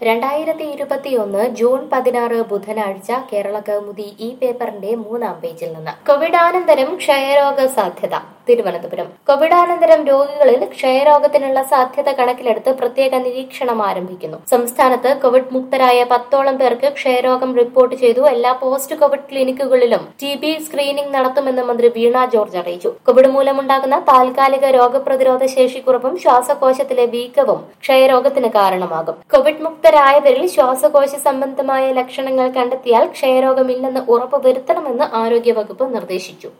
രണ്ടായിരത്തി ഇരുപത്തിയൊന്ന് ജൂൺ പതിനാറ് ബുധനാഴ്ച കേരള കൗമുദി ഈ പേപ്പറിന്റെ മൂന്നാം പേജിൽ നിന്ന് കോവിഡാനന്തരം ക്ഷയരോഗ സാധ്യത തിരുവനന്തപുരം കോവിഡാനന്തരം രോഗികളിൽ ക്ഷയരോഗത്തിനുള്ള സാധ്യത കണക്കിലെടുത്ത് പ്രത്യേക നിരീക്ഷണം ആരംഭിക്കുന്നു സംസ്ഥാനത്ത് കോവിഡ് മുക്തരായ പത്തോളം പേർക്ക് ക്ഷയരോഗം റിപ്പോർട്ട് ചെയ്തു എല്ലാ പോസ്റ്റ് കോവിഡ് ക്ലിനിക്കുകളിലും ടി ബി സ്ക്രീനിംഗ് നടത്തുമെന്ന് മന്ത്രി വീണ ജോർജ് അറിയിച്ചു കോവിഡ് മൂലമുണ്ടാകുന്ന താൽക്കാലിക രോഗപ്രതിരോധ ശേഷിക്കുറവും ശ്വാസകോശത്തിലെ വീക്കവും ക്ഷയരോഗത്തിന് കാരണമാകും കോവിഡ് മുക്തരായവരിൽ ശ്വാസകോശ സംബന്ധമായ ലക്ഷണങ്ങൾ കണ്ടെത്തിയാൽ ക്ഷയരോഗമില്ലെന്ന് ഉറപ്പുവരുത്തണമെന്ന് ആരോഗ്യവകുപ്പ് നിർദ്ദേശിച്ചു